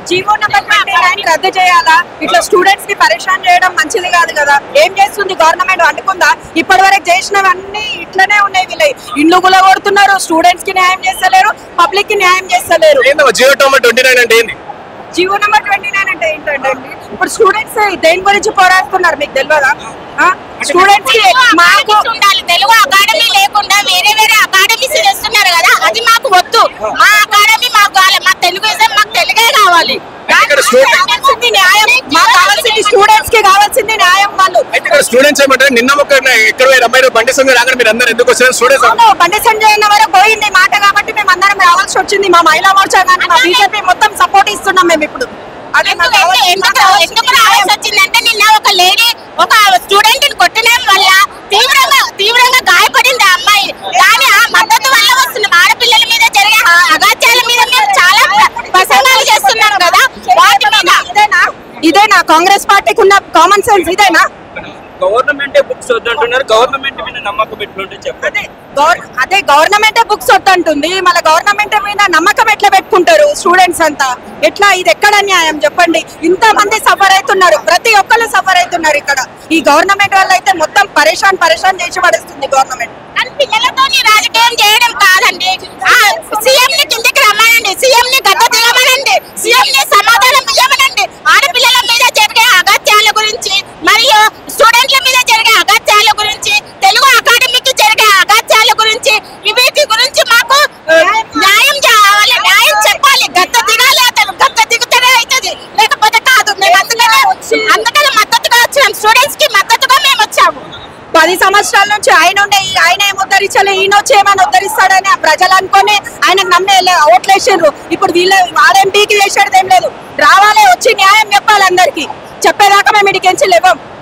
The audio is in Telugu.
జీవో నెంబర్ ట్వంటీ నైన్ రద్దు చేయాలా ఇట్లా స్టూడెంట్స్ కి పరేషాన్ చేయడం మంచిది కాదు కదా ఏం చేస్తుంది గవర్నమెంట్ అనుకుందా ఇప్పటి వరకు చేసినవన్నీ ఇట్లనే ఉన్నాయి వీళ్ళు ఇండ్లు కూడా కొడుతున్నారు స్టూడెంట్స్ కి న్యాయం చేస్తలేరు పబ్లిక్ కి న్యాయం చేస్తలేరు ఏందమ్మా జియో టోమా ట్వంటీ నైన్ అంటే ఏంది జీవో నెంబర్ ట్వంటీ నైన్ అంటే ఏంటంటే ఇప్పుడు స్టూడెంట్స్ దేని గురించి పోరాడుతున్నారు మీకు తెలియదా స్టూడెంట్స్ కి మాకు అకాడమీస్ ఉండాలి తెలుగు అకాడమీ లేకుండా వేరే వేరే అకాడమీస్ చేస్తున్నారు కదా అది మాకు వద్దు మా అకాడమీ మాకు కావాలి మా తెలుగు ఇజం మాకు తెలుగే కావాలి ఇక్కడ స్టూడెంట్ కావాల్సింది న్యాయం మాకు కావాల్సింది స్టూడెంట్స్ కి కావాల్సింది న్యాయం వాళ్ళు అయితే ఇక్కడ స్టూడెంట్స్ ఏమంటారు నిన్న ఒక ఎక్కడ పోయారు అమ్మాయి బండి సంఘం రాగానే మీరు అందరు ఎందుకు వచ్చారు స్టూడెంట్స్ అవును బండి సంజయ్ అన్న వరకు పోయింది మాట కాబట్టి మేము అందరం రావాల్సి వచ్చింది మా మహిళా మోర్చా కానీ మా బీజేపీ మొత్తం సపోర్ట్ ఇస్తున్నాం మేము ఇప్పుడు అదే మాకు ఎందుకు కావాల్సింది. ఎందుకు ఎందుకు రావాల్సి వచ్చిందంటే నిన్న ఒక లేడీ ఒక స్టూడెంట్ ని కొట్టడం వల్ల తీవ్రంగా తీవ్రంగా గాయపడింది ఆ అమ్మాయి దాని ఆ మద్దతు వల్ల వస్తున్నాం ఆడపిల్లల మీద జరిగే ఆ అగాత్యాల మీద మేము చాలా ప్ర- ప్రసంగాలు చేస్తున్నాం కదా వాటి మీద ఇదేనా ఇదేనా కాంగ్రెస్ పార్టీకి ఉన్న కామన్ సెన్స్ ఇదేనా గవర్నమెంట్ బుక్స్ వద్దంటున్నారు గవర్నమెంట్ మీద నమ్మకం ఎట్లుంటే చెప్పండి అదే గవర్- అదే గవర్నమెంట్ బుక్స్ వద్దంటుంది మళ్ళీ గవర్నమెంట్ మీద నమ్మకం ఎట్లా పెట్టుకుంటారు స్టూడెంట్స్ అంతా ఎట్లా ఇది ఎక్కడ న్యాయం చెప్పండి ఇంత మంది సఫర్ అవుతున్నారు ప్రతి ఒక్కరు సఫర్ అవుతున్నారు ఇక్కడ ఈ గవర్నమెంట్ వల్ల అయితే మొత్తం పరేషాన్ పరేషాన్ చేసి పడేస్తుంది గవర్నమెంట్ కానీ పిల్లలతో రాజకీయం చేయడం కాదండి ఆ సీఎం ని కిందికి రమ్మనండి సీఎం ని గద్ద దిగమనండి సీఎం ని సమాధానం ఇవ్వమనండి ఆడపిల్లల మీద జరిగే అగత్యాల గురించి మరియు స్టూడెంట్ల మీద జరిగే అగత్యాల గురించి తెలుగు అకాడమీకి జరిగే అగత్యాల గురించి వీటి గురించి మాకు ఆ, న్యాయం చేయాలి న్యాయం చెప్పాలి గద్ద దిగాలి అతను గద్ద దిగుతూనే అవుతుంది లేకపోతే కాదు మేము అందుకనే అందుకనే మద్దతుగా వచ్చినాం స్టూడెంట్స్ కి మద్దతుగా మేము వచ్చాము పది సంవత్సరాల నుంచి ఆయన ఉండే ఈ- ఆయన ఏం ఉద్ధరించలే ఈయన వచ్చి ఏమైనా ఉద్ధరిస్తాడని ఆ ప్రజలు అనుకొని ఆయనకు నమ్మే ఓట్లేసారు ఇప్పుడు వీళ్ళ వాడెంపీకి చేసేది ఏం లేదు రావాలి వచ్చి న్యాయం చెప్పాలి అందరికి చెప్పేదాకా మేము ఇడికెంచి లేవం